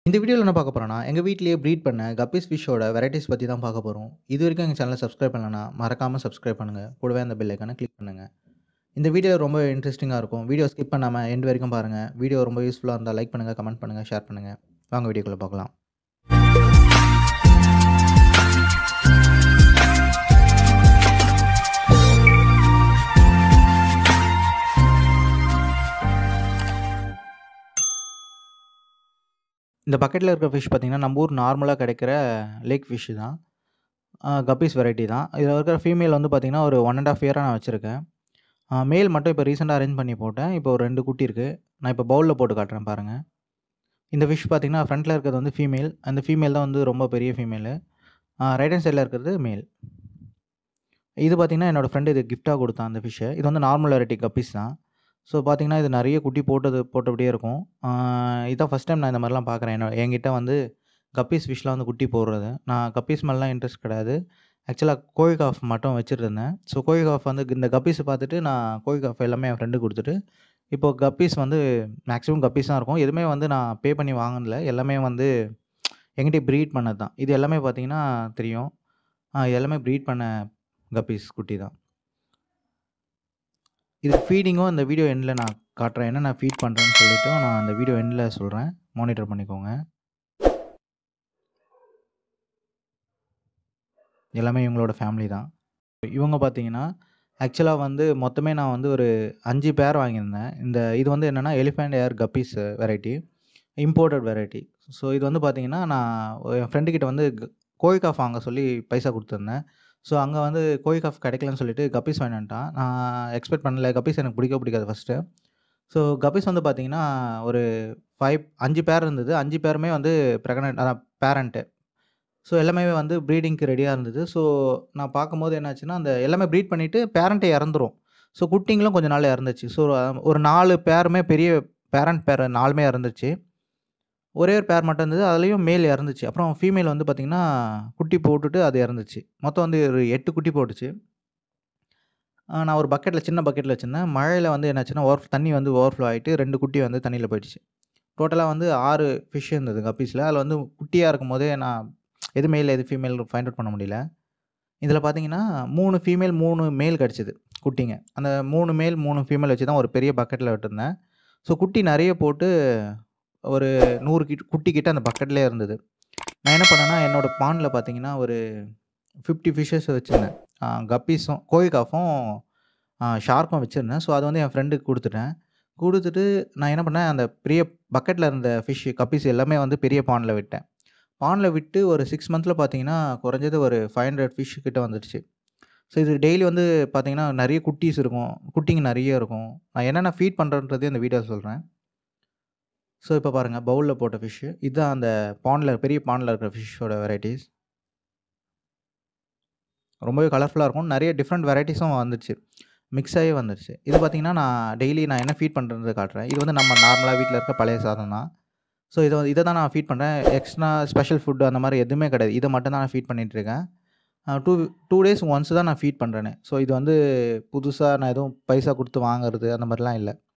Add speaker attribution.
Speaker 1: இந்த வீடியோல என்ன பார்க்க போறோம்னா, எங்க வீட்லயே ப்ரீட் பண்ண கப்பீஸ் ஃபிஷ்ஷோட வெரைட்டீஸ் பத்தி தான் பார்க்க போறோம். இதுவரைக்கும் எங்க சேனல சப்ஸ்கிரைப் பண்ணலனா, மறக்காம சப்ஸ்கிரைப் பண்ணுங்க. கூடவே அந்த பெல் ஐகான கிளிக் பண்ணுங்க. இந்த வீடியோ ரொம்ப இன்ட்ரஸ்டிங்கா இருக்கும். வீடியோ ஸ்கிப் பண்ணாம எண்ட் வரைக்கும் பாருங்க. வீடியோ ரொம்ப யூஸ்ஃபுல்லா இருந்தா லைக் பண்ணுங்க, கமெண்ட் பண்ணுங்க, ஷேர் பண்ணுங்க. வாங்க வீடியோக்குள்ள பார்க்கலாம். இந்த பக்கெட்ல இருக்க ஃபிஷ் பார்த்தீங்கன்னா, நம்ம ஊர் நார்மலா கிடைக்கிற லேக் ஃபிஷ் தான். அ கப்பீஸ் வெரைட்டி தான். இதுல இருக்கிற ஃபீமேல் வந்து பார்த்தீங்கன்னா, ஒரு 1 1/2 இயரா நான் வச்சிருக்கேன். அ மேல் மட்டும் இப்போ ரீசென்ட்டா அரேஞ்ச் பண்ணி போட்டேன். இப்போ ஒரு 2 குட்டி இருக்கு. நான் இப்போ பவுல்ல போட்டு காட்டுறேன் பாருங்க. இந்த ஃபிஷ் பார்த்தீங்கன்னா, ஃப்ரண்ட்ல இருக்கிறது வந்து ஃபீமேல். அந்த ஃபீமேல் தான் வந்து ரொம்ப பெரிய ஃபீமேலு. அ ரைட் ஹேண்ட் சைட்ல இருக்கிறது மேல். இது பார்த்தீங்கன்னா, என்னோட ஃப்ரெண்ட் இது கிஃப்ட்டா குடுத்தான் அந்த ஃபிஷ்ஷ. இது வந்து நார்மல் வெரைட்டி கப்பீஸ் தான். ஸோ பார்த்தீங்கன்னா, இது நெறைய குட்டி போட்டது போட்டபடியே இருக்கும். அ இதான் ஃபர்ஸ்ட் டைம் நான் இந்த மாரிலாம் பார்க்குறேன். என்ன என்கிட்ட வந்து கப்பீஸ் ஃபிஷ்லாம் வந்து குட்டி போடுறது. நான் கப்பீஸ் மேலலாம் இன்ட்ரெஸ்ட் கிடையாது. ஆக்சுவலா கோழி காஃப் மட்டும் வச்சிருந்தேன். ஸோ கோழி காஃப் வந்து இந்த கப்பீஸ பார்த்துட்டு நான் கோழி காஃப் எல்லாமே என் ஃப்ரெண்டுக்கு குடுத்துட்டு, இப்போ கப்பீஸ் வந்து மேக்ஸிமம் கப்பீஸ் தான் இருக்கும். எதுவுமே வந்து நான் பே பண்ணி வாங்குனதில்ல. எல்லாமே வந்து என்கிட்டயே ப்ரீட் பண்ணது தான். இது எல்லாமே பார்த்தீங்கன்னா தெரியும். அ எல்லாமே ப்ரீட் பண்ண கப்பீஸ் குட்டி தான். இதுக்கு ஃபீடிங்கும் இந்த வீடியோ எண்ட்ல நான் காட்டுறேன். என்னென்ன ஃபீட் பண்றேன்னு சொல்லிட்டும் நான் அந்த வீடியோ எண்ட்ல சொல்றேன். மானிட்டர் பண்ணிக்கோங்க. எல்லாமே இவங்களோட ஃபேமிலி தான். இவங்க பார்த்தீங்கன்னா, ஆக்சுவலா வந்து மொத்தமே நான் வந்து ஒரு 5 பேர் வாங்கியிருந்தேன். இந்த இது வந்து என்னன்னா, elephant ear guppies variety. Imported variety. So இது வந்து பார்த்தீங்கன்னா, நான் என் ஃப்ரெண்டு கிட்ட வந்து க கோழி காஃப் வாங்க சொல்லி பைசா குடுத்துருந்தேன். ஸோ அங்க வந்து கோழி காஃப் கிடைக்கலன்னு சொல்லிட்டு கப்பீஸ் வாங்கிட்டு வந்துட்டான். நான் எக்ஸ்பெக்ட் பண்ணல. கப்பீஸ் எனக்கு பிடிக்கவே பிடிக்காது ஃபர்ஸ்ட்டு. ஸோ கப்பீஸ் வந்து பார்த்தீங்கன்னா, ஒரு 5 5 பேர் இருந்தது. 5 பேருமே வந்து பிரெக்னன்ட் அதான் பேரன்ட்டு. ஸோ எல்லாமே வந்து ப்ரீடிங்க்கு ரெடியா இருந்தது. ஸோ நான் பார்க்கும்போது என்னாச்சுன்னா, அந்த எல்லாமே ப்ரீட் பண்ணிட்டு பேரண்ட்டே இறந்துரும். ஸோ குட்டிங்களும் கொஞ்ச நாள்ல இறந்துருச்சு. ஸோ ஒரு 4 பேருமே பெரிய பேரண்ட் பேர் 4மே இறந்துருச்சு. ஒரே ஒரு பேர் மட்டும் இருந்தது. அதுலயும் மேல் இறந்துச்சு. அப்புறம் ஃபீமேல் வந்து பார்த்தீங்கன்னா, குட்டி போட்டுட்டு அது இறந்துச்சு. மொத்தம் வந்து ஒரு 8 குட்டி போட்டுச்சு. அ நான் ஒரு பக்கெட்ல சின்ன பக்கெட்ல வச்சிருந்தேன். மழையில வந்து என்னாச்சுன்னா, ஓவர் தண்ணி வந்து ஓவர்ஃப்ளோ ஆயிட்டு 2 குட்டி வந்து தண்ணீல போயிடுச்சு. டோட்டலா வந்து 6 ஃபிஷ் இருந்தது கப்பீஸ்ல. அதுல வந்து குட்டியா இருக்கும்போதே நான் எது மேல், எது ஃபீமேல் ஃபைண்ட் அவுட் பண்ண முடியல. இதுல பார்த்தீங்கன்னா, 3 ஃபீமேல், 3 மேல் கிடைச்சது குட்டிங்க. அந்த 3 மேல், 3 ஃபீமேல் வச்சு தான் ஒரு பெரிய பக்கெட்ல விட்டுருந்தேன். ஸோ குட்டி நெறைய போட்டு ஒரு 100 கிட் குட்டி கிட்ட அந்த பக்கெட்லயே இருந்தது. நான் என்ன பண்ணேன்னா, என்னோட பாண்ட்ல பார்த்தீங்கன்னா, ஒரு 50 ஃபிஷ்ஷஸ் வச்சிருந்தேன். அ கப்பீஸும், கோழி காஃப்பும், அ ஷார்க்கும் வச்சிருந்தேன். ஸோ அத வந்து என் ஃப்ரெண்டுக்கு குடுத்துட்டேன். குடுத்துட்டு நான் என்ன பண்ணேன், அந்த பெரிய பக்கெட்ல இருந்த ஃபிஷ் கப்பீஸ் எல்லாமே வந்து பெரிய பாண்ட்ல விட்டேன். பாண்ட்ல விட்டு ஒரு 6 மந்த்ல பார்த்தீங்கன்னா, குறைஞ்சது ஒரு 500 ஃபிஷ் கிட்ட வந்துடுச்சு. ஸோ இது டெய்லி வந்து பார்த்தீங்கன்னா, நெறைய குட்டீஸ் இருக்கும். குட்டிங்க நெறைய இருக்கும். நான் என்னென்ன ஃபீட் பண்றேன்றதையும் இந்த வீடியோல சொல்றேன். ஸோ இப்ப பாருங்க பவுல்ல போட்ட ஃபிஷ். இதான் அந்த பாண்ட்ல பெரிய பாண்ட்ல இருக்கிற ஃபிஷ்ஷோட வெரைட்டீஸ். ரொம்பவே கலர்ஃபுல்லா இருக்கும். நெறைய டிஃபரெண்ட் வெரைட்டீஸும் வந்துச்சு. மிக்ஸ் ஆகி வந்துருச்சு. இது பார்த்தீங்கன்னா, நான் டெய்லி நான் என்ன ஃபீட் பண்றேன்றத காட்டுறேன். இது வந்து நம்ம நார்மலா வீட்ல இருக்க பழைய சாதம் தான். ஸோ இத இத தான் நான் ஃபீட் பண்றேன். எக்ஸ்ட்ரா ஸ்பெஷல் ஃபுட் அந்த மாரி எதுவுமே கிடையாது. இத மட்டும் தான் நான் ஃபீட் பண்ணிட்டு இருக்கேன். அ 2 2 டேஸ் ஒன்ஸ் தான் நான் ஃபீட் பண்றேனே. ஸோ இது வந்து புதுசா நான் எதுவும் பைசா குடுத்து வாங்குறது அந்த மாரிலாம் இல்ல.